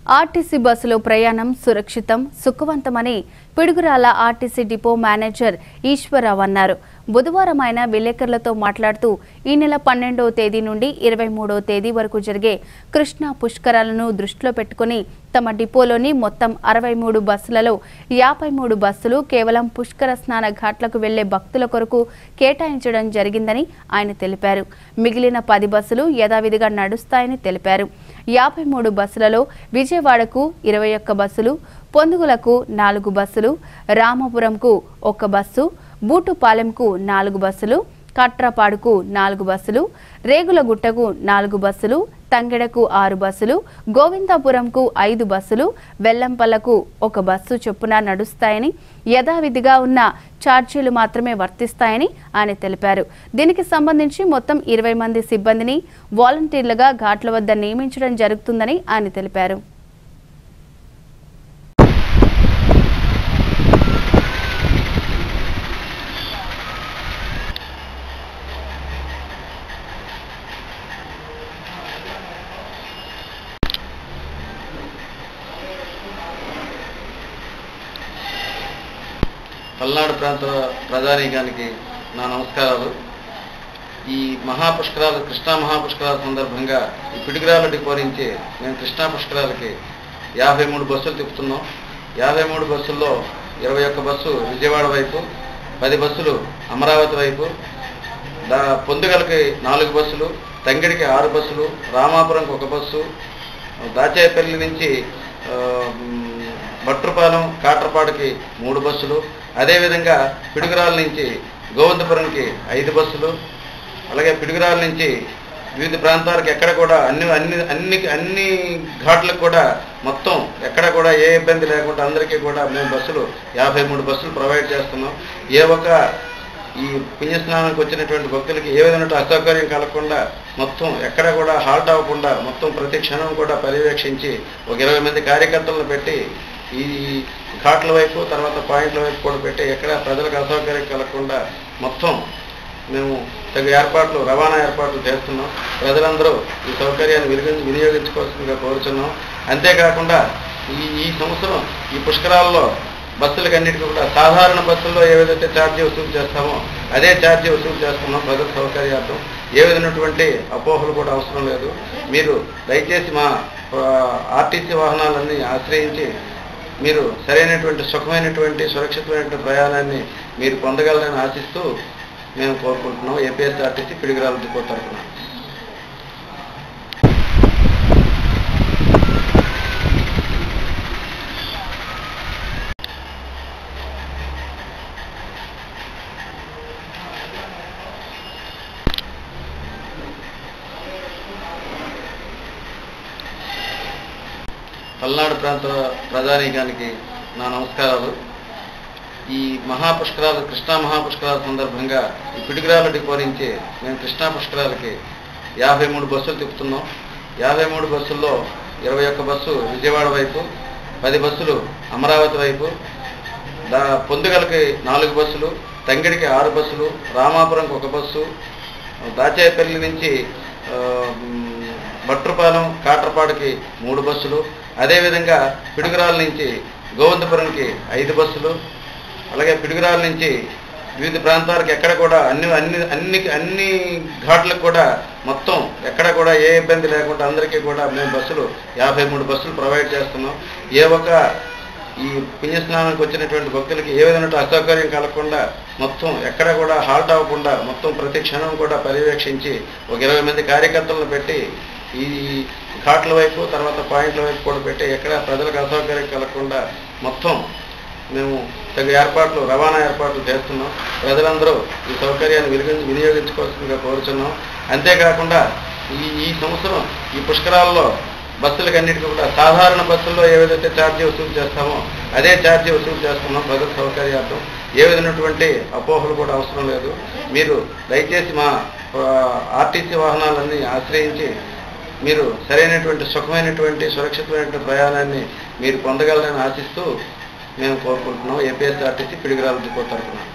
RTC బస్సులో ప్రయాణం సురక్షితం సుఖవంతమని Piduguralla R T C depot manager Eswara Rao అన్నారు బుధవారం ఆయన విలేకరులతో మాట్లాడుతూ ఈ నెల పన్నెండవ తేదీ నుండి ఇరవై మూడవ తేదీ వరకు జరిగే కృష్ణా పుష్కరాలను దృష్టిలో పెట్టుకుని తమ డిపోలోని మొత్తం అరవై మూడు బస్సులలో యాభై మూడు బస్సులు కేవలం పుష్కర స్నాన ఘాట్లకు వెళ్లే భక్తుల కొరకు కేటాయించడం జరిగిందని ఆయన తెలిపారు మిగిలిన పది బస్సులు యథావిధిగా నడుస్తాయని తెలిపారు యాభై మూడు బస్సులలో విజయవాడకు ఇరవై ఒక్క బస్సులు పొందుగులకు నాలుగు బస్సులు రామపురంకు ఒక బస్సు బూటుపాలెంకు నాలుగు బస్సులు కట్రపాడుకు నాలుగు బస్సులు రేగులగుట్టకు నాలుగు బస్సులు తంగెడకు ఆరు బస్సులు గోవిందాపురంకు ఐదు బస్సులు వెల్లంపల్లకు ఒక బస్సు చొప్పున నడుస్తాయని యథావిధిగా ఉన్న ఛార్జీలు మాత్రమే వర్తిస్తాయని ఆయన తెలిపారు దీనికి సంబంధించి మొత్తం ఇరవై మంది సిబ్బందిని వాలంటీర్లుగా ఘాట్ల వద్ద నియమించడం జరుగుతుందని ఆయన తెలిపారు పల్నాడు ప్రాంత ప్రజానీకానికి నా నమస్కారాలు ఈ మహాపుష్కరాలు కృష్ణా మహాపుష్కరాల సందర్భంగా ఈ పిడుగురాల డిపో నుంచి మేము కృష్ణా పుష్కరాలకి యాభై మూడు బస్సులు తిప్పుతున్నాం యాభై మూడు బస్సుల్లో ఇరవై ఒక్క బస్సు విజయవాడ వైపు పది బస్సులు అమరావతి వైపు దా పొందుగలకి నాలుగు బస్సులు తంగిడికి ఆరు బస్సులు రామాపురంకి ఒక బస్సు దాచేపల్లి నుంచి ఆ, మ్, భట్రుపాలెం కాట్రపాడుకి మూడు బస్సులు అదేవిధంగా పిడుగురాల నుంచి గోవిందపురంకి ఐదు బస్సులు అలాగే పిడుగురాల నుంచి వివిధ ప్రాంతాలకు ఎక్కడ కూడా అన్ని అన్ని అన్ని అన్ని ఘాట్లకు కూడా మొత్తం ఎక్కడ కూడా ఏ ఇబ్బంది లేకుండా అందరికీ కూడా మేము బస్సులు యాభై మూడు బస్సులు ప్రొవైడ్ చేస్తున్నాం ఏ ఒక్క ఈ పుణ్యస్నానానికి వచ్చినటువంటి భక్తులకి ఏ విధమైన అసౌకర్యం కలగకుండా మొత్తం ఎక్కడ కూడా హాల్ట్ అవ్వకుండా మొత్తం ప్రతి క్షణం కూడా పర్యవేక్షించి ఒక ఇరవై మంది కార్యకర్తలను పెట్టి ఈ ఘాట్ల వైపు తర్వాత పాయింట్ల వైపు కూడా పెట్టి ఎక్కడ ప్రజలకు అసౌకర్యం కలగకుండా మొత్తం మేము తగు ఏర్పాట్లు రవాణా ఏర్పాట్లు చేస్తున్నాం ప్రజలందరూ ఈ సౌకర్యాన్ని వినియోగి వినియోగించుకోవాల్సిందిగా కోరుచున్నాం అంతేకాకుండా ఈ ఈ సంవత్సరం ఈ పుష్కరాల్లో బస్సులకు అన్నిటికీ కూడా సాధారణ బస్సుల్లో ఏ విధంగా ఛార్జీ వసూలు చేస్తామో అదే ఛార్జీ వసూలు చేస్తున్నాం ప్రజల సౌకర్యార్థం ఏ విధమైనటువంటి అపోహలు కూడా అవసరం లేదు మీరు దయచేసి మా ఆర్టీసీ వాహనాలన్నీ ఆశ్రయించి మీరు సరైనటువంటి సుఖమైనటువంటి సురక్షితమైనటువంటి ప్రయాణాన్ని మీరు పొందగలరని ఆశిస్తూ మేము కోరుకుంటున్నాం ఏపీఎస్ఆర్టీసీ పిడిగిరాల డిపో తరఫున పల్నాడు ప్రాంత ప్రజానీకానికి నా నమస్కారాలు ఈ మహాపుష్కరాలు కృష్ణా మహాపుష్కరాల సందర్భంగా ఈ పిడుగురాల డిపో నుంచి మేము కృష్ణా పుష్కరాలకి యాభై మూడు బస్సులు తిప్పుతున్నాం యాభై మూడు బస్సుల్లో ఇరవై ఒక్క బస్సు విజయవాడ వైపు పది బస్సులు అమరావతి వైపు దా పొందుగలకి నాలుగు బస్సులు తంగిడికి ఆరు బస్సులు రామాపురంకి ఒక బస్సు దాచేపల్లి నుంచి ఆ, మ్, భట్రుపాలెం కాట్రపాడుకి మూడు బస్సులు అదేవిధంగా పిడుగురాల నుంచి గోవిందపురంకి ఐదు బస్సులు అలాగే పిడుగురాల నుంచి వివిధ ప్రాంతాలకు ఎక్కడ కూడా అన్ని అన్ని అన్ని అన్ని ఘాట్లకు కూడా మొత్తం ఎక్కడ కూడా ఏ ఇబ్బంది లేకుండా అందరికీ కూడా మేము బస్సులు యాభై మూడు బస్సులు ప్రొవైడ్ చేస్తున్నాం ఏ ఒక్క ఈ పుణ్యస్నానానికి వచ్చినటువంటి భక్తులకి ఏ విధమైన అసౌకర్యం కలగకుండా మొత్తం ఎక్కడ కూడా హాల్ట్ అవ్వకుండా మొత్తం ప్రతి క్షణం కూడా పర్యవేక్షించి ఒక ఇరవై మంది కార్యకర్తలను పెట్టి ఈ ఘాట్ల వైపు తర్వాత పాయింట్ల వైపు కూడా పెట్టి ఎక్కడ ప్రజలకు అసౌకర్యం కలగకుండా మొత్తం మేము తగు ఏర్పాట్లు రవాణా ఏర్పాట్లు చేస్తున్నాం ప్రజలందరూ ఈ సౌకర్యాన్ని వినియోగి వినియోగించుకోవాల్సిందిగా కోరుచున్నాం అంతేకాకుండా ఈ ఈ సంవత్సరం ఈ పుష్కరాల్లో బస్సులకు అన్నిటికీ కూడా సాధారణ బస్సుల్లో ఏ విధంగా ఛార్జీ వసూలు చేస్తామో అదే ఛార్జీ వసూలు చేస్తున్నాం ప్రజల సౌకర్యార్థం ఏ విధమైనటువంటి అపోహలు కూడా అవసరం లేదు మీరు దయచేసి మా ఆర్టీసీ వాహనాలన్నీ ఆశ్రయించి మీరు సరైనటువంటి సుఖమైనటువంటి సురక్షితమైనటువంటి ప్రయాణాన్ని మీరు పొందగలరని ఆశిస్తూ మేము కోరుకుంటున్నాం ఏపీఎస్ఆర్టీసీ పిడిగిరాల డిపో తరఫున